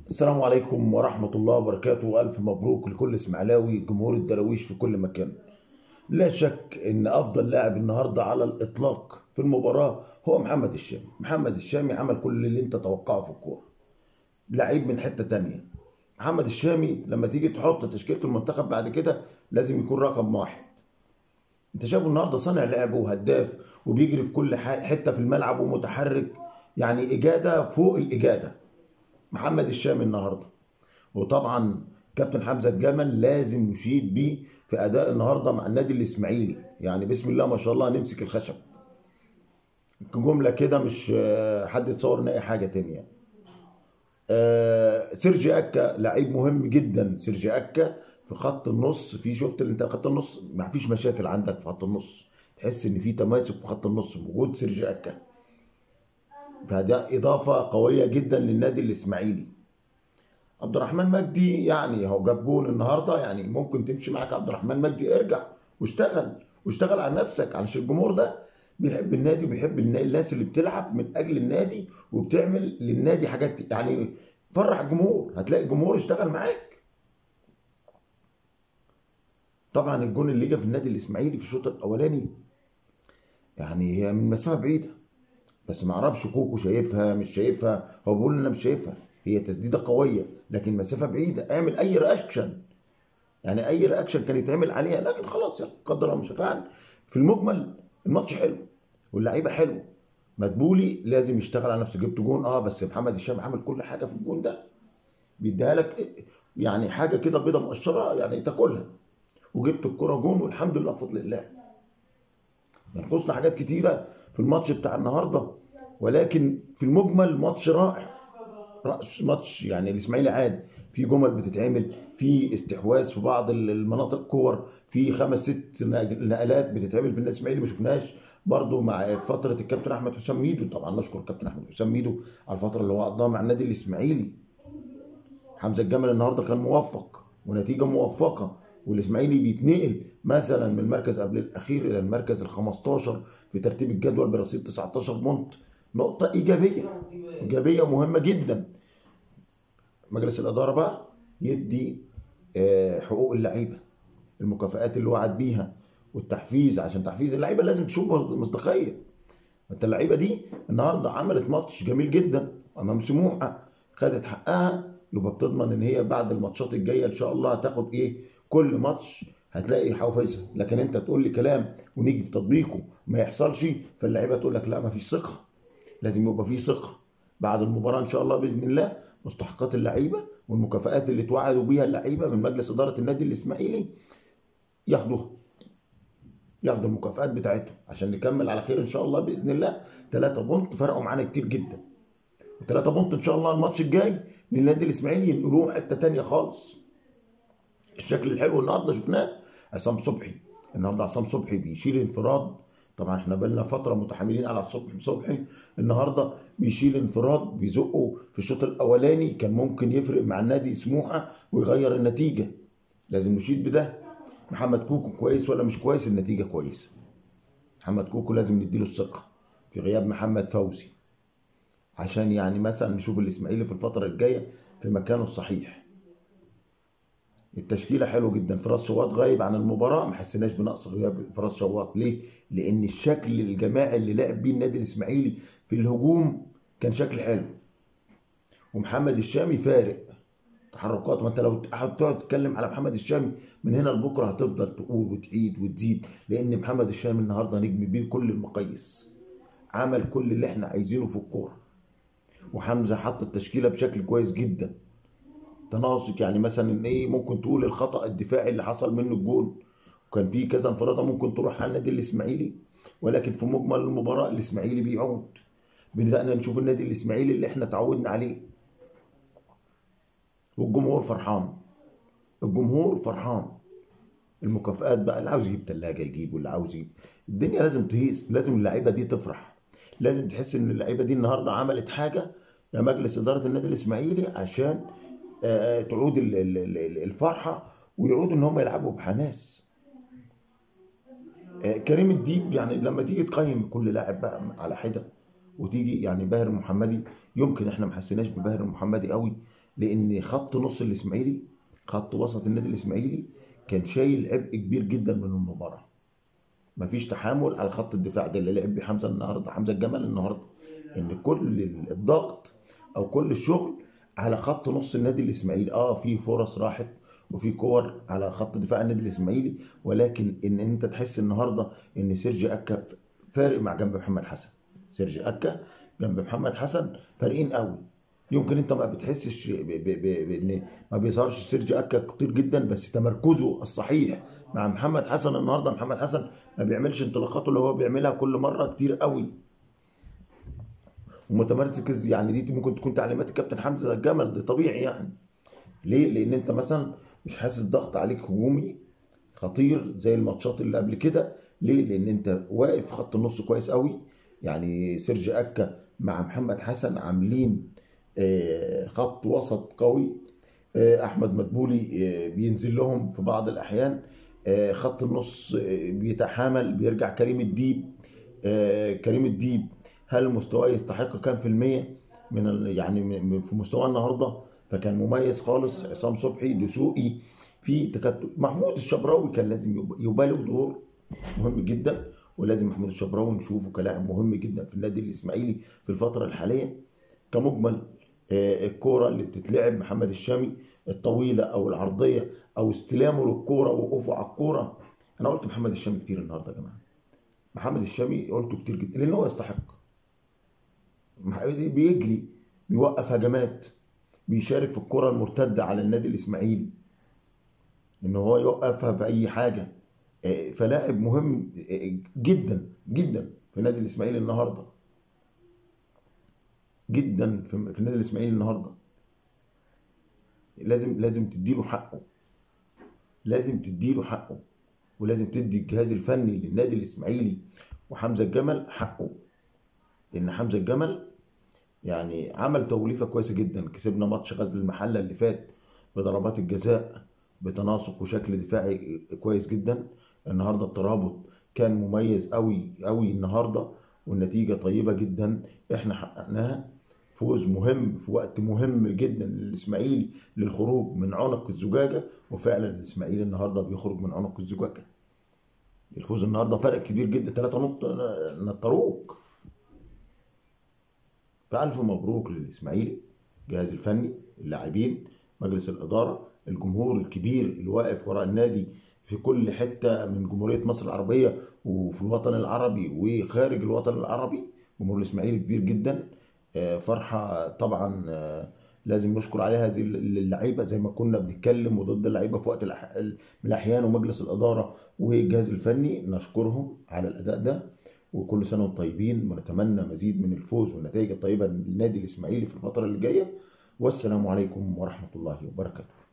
السلام عليكم ورحمة الله وبركاته وألف مبروك لكل إسماعيلاوي جمهور الدراويش في كل مكان لا شك إن أفضل لاعب النهاردة على الإطلاق في المباراة هو محمد الشامي محمد الشامي عمل كل اللي أنت تتوقعه في الكورة لعيب من حتة تانية محمد الشامي لما تيجي تحط تشكيلة المنتخب بعد كده لازم يكون رقم واحد انت شايفه النهارده صانع لعب وهداف وبيجري في كل ح- حته في الملعب ومتحرك يعني اجاده فوق الاجاده محمد الشامي النهارده وطبعا كابتن حمزه الجمل لازم نشيد بيه في اداء النهارده مع النادي الاسماعيلي يعني بسم الله ما شاء الله نمسك الخشب جمله كده مش آه، حد يتصور ان اي حاجه تانية آه، سيرجي اكا لعيب مهم جدا سيرجي اكا في خط النص في شفت اللي انت خط النص ما فيش مشاكل عندك في خط النص تحس ان في تماسك في خط النص وجود سيرجي اكا فده اضافه قويه جدا للنادي الاسماعيلي عبد الرحمن مجدي يعني هو جاب جون النهارده يعني ممكن تمشي معاك عبد الرحمن مجدي ارجع واشتغل واشتغل على نفسك علشان الجمهور ده بيحب النادي وبيحب النا- الناس اللي بتلعب من اجل النادي وبتعمل للنادي حاجات يعني فرح الجمهور هتلاقي الجمهور اشتغل معاك طبعا الجون اللي جه في النادي الاسماعيلي في الشوط الاولاني يعني هي من مسافه بعيده بس ما اعرفش كوكو شايفها مش شايفها هو بيقول انا مش شايفها هي تسديده قويه لكن مسافه بعيده اعمل اي رياكشن يعني اي رياكشن كان يتعمل عليها لكن خلاص يلا قدر الله مش فعل في المجمل الماتش حلو واللعيبه حلو مدبولي لازم يشتغل على نفسه جبت جون اه بس محمد الشام عمل كل حاجه في الجون ده بيديها لك يعني حاجه كده بيضه مقشره يعني تاكلها وجبت الكره جون والحمد لله بفضل الله ينقصنا حاجات كتيره في الماتش بتاع النهارده ولكن في المجمل ماتش رائع رأس ماتش يعني الاسماعيلي عاد في جمل بتتعمل في استحواذ في بعض المناطق كور في خمس ست نقلات بتتعمل في النادي الاسماعيلي ما شفناش برضو مع فتره الكابتن احمد حسام ميدو طبعا نشكر الكابتن احمد حسام ميدو على الفتره اللي هو قضاها مع النادي الاسماعيلي حمزه الجمل النهارده كان موفق ونتيجه موفقه والاسماعيلي بيتنقل مثلا من المركز قبل الاخير الى المركز ال 15 في ترتيب الجدول برصيد 19 بونت نقطه ايجابيه ايجابيه مهمه جدا مجلس الاداره بقى يدي آه، حقوق اللعيبه المكافآت اللي وعد بيها والتحفيز عشان تحفيز اللعيبه لازم تشوف مصداقيه انت اللعيبه دي النهارده عملت ماتش جميل جدا امام سموحه خدت حقها يبقى بتضمن ان هي بعد الماتشات الجايه ان شاء الله هتاخد ايه كل ماتش هتلاقي حافزها لكن انت تقول لي كلام ونيجي في تطبيقه ما يحصلش فاللعيبه تقول لك لا ما فيش ثقه لازم يبقى فيه ثقه بعد المباراه ان شاء الله باذن الله مستحقات اللعيبه والمكافآت اللي توعدوا بيها اللعيبه من مجلس اداره النادي الاسماعيلي ياخدوها ياخدوا المكافآت بتاعتهم عشان نكمل على خير ان شاء الله باذن الله 3 بونت فرقوا معانا كتير جدا و3 بونت ان شاء الله الماتش الجاي للنادي الاسماعيلي ينقلوه حته تانية خالص الشكل الحلو النهارده شفناه عصام صبحي النهارده عصام صبحي بيشيل انفراد طبعا احنا بقالنا فتره متحاملين على صبحي صبحي النهارده بيشيل انفراد بيزقه في الشوط الاولاني كان ممكن يفرق مع النادي سموحه ويغير النتيجه لازم نشيد بده محمد كوكو كويس ولا مش كويس النتيجه كويسه محمد كوكو لازم نديله الثقه في غياب محمد فوزي عشان يعني مثلا نشوف الاسماعيلي في الفتره الجايه في مكانه الصحيح التشكيله حلو جدا فراس شواط غايب عن المباراه ما حسيناش بنقص غياب فراس شواط ليه لان الشكل الجماعي اللي لعب بيه النادي الاسماعيلي في الهجوم كان شكل حلو ومحمد الشامي فارق تحركات ما انت لو قعدت تقعد تتكلم على محمد الشامي من هنا لبكره هتفضل تقول وتعيد وتزيد لان محمد الشامي النهارده نجم بيه كل المقاييس عمل كل اللي احنا عايزينه في الكوره وحمزه حط التشكيله بشكل كويس جدا تناسق يعني مثلا ايه ممكن تقول الخطا الدفاعي اللي حصل منه الجون وكان في كذا انفراده ممكن تروح على النادي الاسماعيلي ولكن في مجمل المباراه الاسماعيلي بيعود بدأنا نشوف النادي الاسماعيلي اللي احنا اتعودنا عليه والجمهور فرحان الجمهور فرحان المكافآت بقى اللي عاوز يجيب ثلاجه يجيب واللي عاوز يجيب الدنيا لازم تهيس لازم اللعيبه دي تفرح لازم تحس ان اللعيبه دي النهارده عملت حاجه يا مجلس اداره النادي الاسماعيلي عشان آه، تعود ال- ال- ال- الفرحه ويعودوا ان هم يلعبوا بحماس آه، كريم الديب يعني لما تيجي تقيم كل لاعب بقى على حده وتيجي يعني باهر المحمدي يمكن احنا ما حسيناش بباهر المحمدي قوي لان خط نص الاسماعيلي خط وسط النادي الاسماعيلي كان شايل عبء كبير جدا من المباراه مفيش تحامل على خط الدفاع ده اللي لعب بيه حمزه النهارده حمزه الجمل النهارده ان كل الضغط او كل الشغل على خط نص النادي الاسماعيلي اه في فرص راحت وفي كور على خط دفاع النادي الاسماعيلي ولكن ان انت تحس النهارده ان سيرجي اكا فارق مع جنب محمد حسن سيرجي اكا جنب محمد حسن فارقين قوي يمكن انت ما بتحسش ب- ب- ب- بان ما بيظهرش سيرجي اكا كتير جدا بس تمركزه الصحيح مع محمد حسن النهارده محمد حسن ما بيعملش انطلاقاته اللي هو بيعملها كل مره كتير قوي ومتمركز يعني دي ممكن تكون تعليمات الكابتن حمزه الجمل ده طبيعي يعني ليه؟ لان انت مثلا مش حاسس ضغط عليك هجومي خطير زي الماتشات اللي قبل كده ليه؟ لان انت واقف في خط النص كويس قوي يعني سيرجي اكا مع محمد حسن عاملين آه، خط وسط قوي آه، احمد مدبولي آه، بينزل لهم في بعض الاحيان آه، خط النص آه، بيتحامل بيرجع كريم الديب آه، كريم الديب هل مستواه يستحق كام في المية من ال- يعني من- في مستواه النهارده فكان مميز خالص عصام صبحي دسوقي في تكتل محمود الشبراوي كان لازم يب- يبقى له دور مهم جدا ولازم محمود الشبراوي نشوفه كلاعب مهم جدا في النادي الاسماعيلي في الفتره الحاليه كمجمل آه، الكوره اللي بتتلعب محمد الشامي الطويله او العرضيه او استلامه للكوره ووقوفه على الكوره انا قلت محمد الشامي كتير النهارده يا جماعه محمد الشامي قلته كتير جدا لان هو يستحق مح- بيجري بيوقف هجمات بيشارك في الكره المرتده على النادي الاسماعيلي ان هو يوقفها في اي حاجه آه، فلاعب مهم آه، جدا جدا في النادي الاسماعيلي النهارده جدا في في النادي الاسماعيلي النهارده لازم لازم تديله حقه لازم تديله حقه ولازم تدي الجهاز الفني للنادي الاسماعيلي وحمزه الجمل حقه لان حمزه الجمل يعني عمل توليفه كويسه جدا كسبنا ماتش غزل المحله اللي فات بضربات الجزاء بتناسق وشكل دفاعي كويس جدا النهارده الترابط كان مميز قوي قوي النهارده والنتيجه طيبه جدا احنا حققناها فوز مهم في وقت مهم جدا للاسماعيلي للخروج من عنق الزجاجه وفعلا الاسماعيلي النهارده بيخرج من عنق الزجاجه الفوز النهارده فرق كبير جدا ثلاثة نقط نطروك فألف مبروك للإسماعيلي الجهاز الفني اللاعبين مجلس الإدارة الجمهور الكبير اللي واقف وراء النادي في كل حتة من جمهورية مصر العربية وفي الوطن العربي وخارج الوطن العربي جمهور الإسماعيلي كبير جدا آه، فرحة طبعا آه، لازم نشكر عليها هذه اللعيبة زي ما كنا بنتكلم وضد اللعيبة في وقت الأح- من الأحيان ومجلس الإدارة والجهاز الفني نشكرهم على الأداء ده وكل سنة وانتم طيبين ونتمنى مزيد من الفوز والنتائج الطيبة للنادي الإسماعيلي في الفترة اللي جاية والسلام عليكم ورحمة الله وبركاته